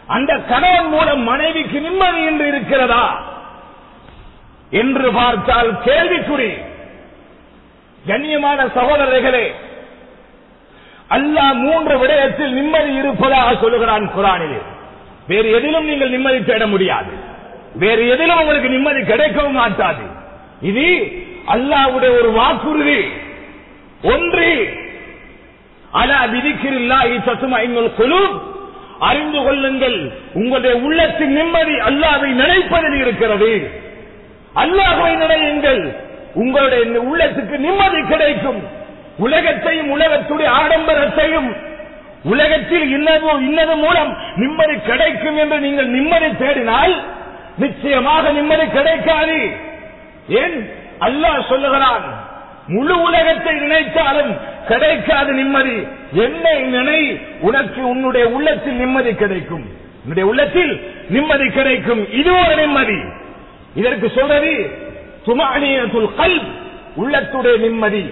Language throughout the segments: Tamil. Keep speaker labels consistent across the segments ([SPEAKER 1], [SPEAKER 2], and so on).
[SPEAKER 1] அந்த கணவன் மூலம் மனைவிக்கு நிம்மதி என்று இருக்கிறதா என்று பார்த்தால் கேள்விக்குறி கண்ணியமான சகோதரர்களே அல்லாஹ் மூன்று விடயத்தில் நிம்மதி இருப்பதாக சொல்லுகிறான் குரானிலே வேறு எதிலும் நீங்கள் நிம்மதி தேட முடியாது வேறு எதிலும் உங்களுக்கு நிம்மதி கிடைக்கவும் மாட்டாது இது அல்லாஹ்வுடைய ஒரு வாக்குறுதி ஒன்று அலா விதிக்கிறில்லாஹி தசுமைனுல் குலூப் அறிந்து கொள்ளுங்கள் உங்களுடைய உள்ளத்தின் நிம்மதி அல்லாஹ்வை நினைப்பதில் இருக்கிறது அல்லாஹ்வை நினையுங்கள் உங்களுடைய உள்ளத்துக்கு நிம்மதி கிடைக்கும் உலகத்தையும் உலகத்துடைய ஆடம்பரத்தையும் உலகத்தில் இன்னது இன்னது மூலம் நிம்மதி கிடைக்கும் என்று நீங்கள் நிம்மதி தேடினால் நிச்சயமாக நிம்மதி கிடைக்காது ஏன் அல்லாஹ் சொல்லுகிறான் முழு உலகத்தை நினைத்தாலும் கிடைக்காத நிம்மதி என்னை நினை உனக்கு உன்னுடைய உள்ளத்தில் நிம்மதி கிடைக்கும் உன்னுடைய உள்ளத்தில் நிம்மதி கிடைக்கும் இது ஒரு நிம்மதி இதற்கு சொல்றது துமானியத்துல் கல் உள்ளத்துடைய நிம்மதி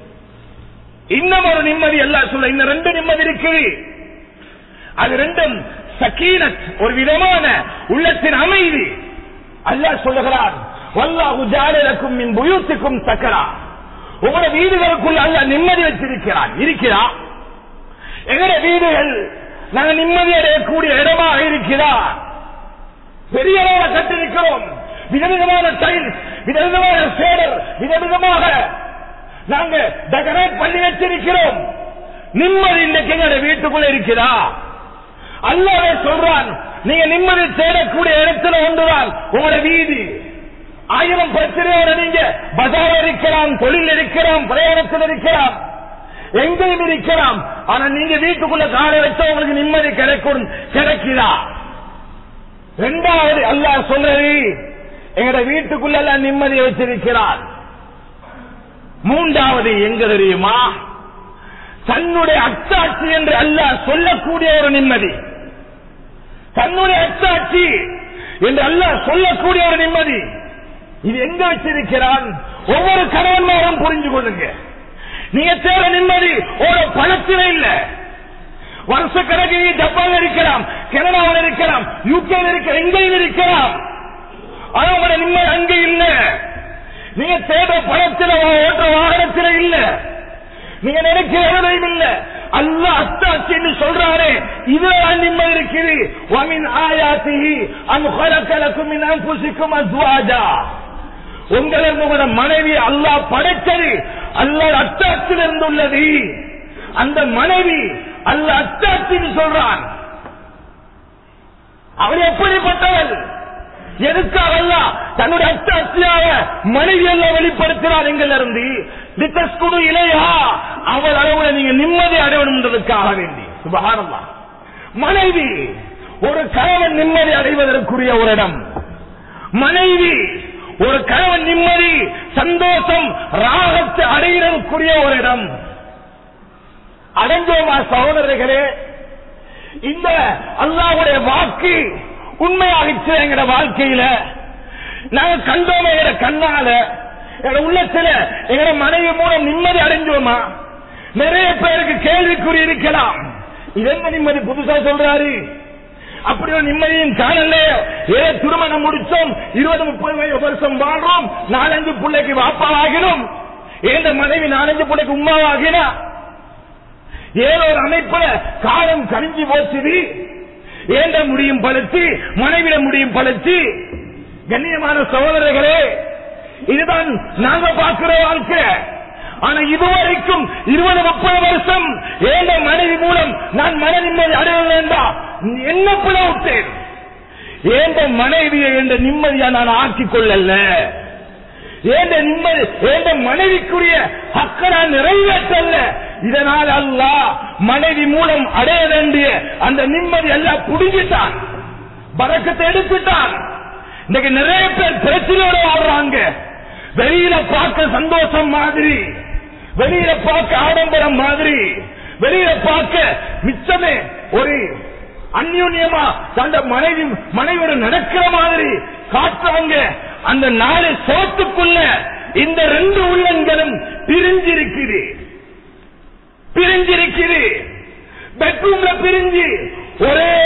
[SPEAKER 1] இன்னும் ஒரு நிம்மதி அல்லாஹ் சொல்ல இன்னும் ரெண்டு நிம்மதி இருக்குது அது ரெண்டும் சக்கீனத் ஒரு விதமான உள்ளத்தின் அமைதி அல்லாஹ் சொல்லுகிறான் வல்லாஹு ஜாலலக்கும் மின் புயூத்துக்கும் சக்கரா உங்களோட வீடுகளுக்குள்ள அல்லாஹ் நிம்மதி வச்சிருக்கிறான் இருக்கிறா எங்கட வீடுகள் நாங்க நிம்மதி அடையக்கூடிய இடமாக இருக்கிறா பெரிய அளவில் கட்டிருக்கிறோம் விதவிதமான டைல் விதவிதமான சேடர் விதவிதமாக நாங்க டெக்கரேட் பண்ணி வச்சிருக்கிறோம் நிம்மதி இன்னைக்கு எங்களுடைய வீட்டுக்குள்ள இருக்கிறா அல்லாவே சொல்றான் நீங்க நிம்மதி தேடக்கூடிய இடத்துல ஒன்றுதான் உங்களோட வீதி ஆயிரம் பிரச்சனையோட நீங்க பஜார் இருக்கலாம் தொழில் இருக்கலாம் பிரயாணத்தில் இருக்கலாம் எங்கேயும் இருக்கலாம் ஆனா நீங்க வீட்டுக்குள்ள காலை வச்சா உங்களுக்கு நிம்மதி கிடைக்கும் கிடைக்குதா ரெண்டாவது அல்லாஹ் சொல்றது எங்கட வீட்டுக்குள்ள எல்லாம் நிம்மதியை வச்சிருக்கிறார் மூன்றாவது எங்க தெரியுமா தன்னுடைய அத்தாட்சி என்று அல்லாஹ் சொல்லக்கூடிய ஒரு நிம்மதி தன்னுடைய அத்தாட்சி என்று அல்லாஹ் சொல்லக்கூடிய ஒரு நிம்மதி இது எங்க வச்சிருக்கிறான் ஒவ்வொரு கணவன்மாரும் புரிஞ்சு கொள்ளுங்க நீங்க தேட நிம்மதி ஒரு பணத்தில இல்ல வருஷ கணக்கு நீங்க ஜப்பான் இருக்கலாம் கனடாவில் இருக்கலாம் யூகே இருக்க எங்கேயும் இருக்கலாம் ஆனா உங்களோட நிம்மதி அங்க இல்ல நீங்க தேட பணத்தில ஓட்ட வாகனத்தில இல்ல நீங்க நினைக்கிற எதுவும் இல்ல அல்ல அத்தாட்சி என்று சொல்றாரு இதுல நிம்மதி இருக்குது வமின் ஆயாத்திஹி அன் ஹலக்கலக்கும் மின் அன்புசிக்கும் அஸ்வாஜா உங்களை உங்களோட மனைவி அல்லாஹ் படைத்தது அல்லாஹ் அத்தாட்சியில் இருந்துள்ளது அந்த மனைவி அல்ல அத்தாட்சின்னு சொல்றான் அவள் எப்படிப்பட்டவள் எதுக்காக அல்லாஹ் தன்னுடைய அத்தாட்சியாக மனைவி எல்லாம் வெளிப்படுத்தினார் எங்கள் இருந்து லிட்டஸ் குடு இலையா அவள் அளவுல நீங்க நிம்மதி அடையணுன்றதுக்காக வேண்டி சுபகாரம்மா மனைவி ஒரு கணவன் நிம்மதி அடைவதற்குரிய ஒரு இடம் மனைவி ஒரு கணவன் நிம்மதி சந்தோஷம் ராகத்தை அடைகிறதுக்குரிய ஒரு இடம் அடைஞ்சோமா சகோதரர்களே இந்த அல்லாவுடைய வாக்கு உண்மையாகிச்சு எங்கட வாழ்க்கையில நாங்க கண்டோமே எங்கட கண்ணால எங்கட உள்ளத்துல எங்கட மனைவி மூலம் நிம்மதி அடைஞ்சோமா நிறைய பேருக்கு கேள்விக்குறி இருக்கலாம் இது என்ன நிம்மதி புதுசா சொல்றாரு அப்படி ஒரு நிம்மதியும் காணல ஏ திருமணம் முடிச்சோம் இருபது முப்பது வருஷம் வாழ்றோம் நாலஞ்சு பிள்ளைக்கு வாப்பாவாகினோம் ஏந்த மனைவி நாலஞ்சு பிள்ளைக்கு உமாவாகினா ஏதோ ஒரு அமைப்புல காலம் கழிஞ்சு போச்சுது ஏண்ட முடியும் பழுத்து மனைவிட முடியும் பழுத்து கண்ணியமான சகோதரர்களே இதுதான் நாங்க பார்க்கிற வாழ்க்கை ஆனா இதுவரைக்கும் இருபது முப்பது வருஷம் ஏண்ட மனைவி மூலம் நான் மன நிம்மதி அடைய வேண்டாம் என்ன பிழை விட்டேன் ஏண்ட மனைவியை என்ற நிம்மதியா நான் ஆக்கிக் கொள்ளல ஏண்ட நிம்மதி ஏண்ட மனைவிக்குரிய ஹக்க நான் நிறைவேற்றல்ல இதனால் அல்லாஹ் மனைவி மூலம் அடைய வேண்டிய அந்த நிம்மதி எல்லாம் புடுங்கிட்டான் பறக்கத்தை எடுத்துட்டான் இன்னைக்கு நிறைய பேர் பிரச்சனையோட வாழ்றாங்க வெளியில பார்க்க சந்தோஷம் மாதிரி வெளியில பார்க்க ஆடம்பரம் மாதிரி வெளியில பார்க்க மிச்சமே ஒரு அந்யூன்யமா தந்த மனைவி மனைவியோட நடக்கிற மாதிரி காட்டுறாங்க அந்த நாலு சோத்துக்குள்ள இந்த ரெண்டு உள்ளங்களும் பிரிஞ்சிருக்குது பிரிஞ்சிருக்குது பெட்ரூம்ல பிரிஞ்சு ஒரே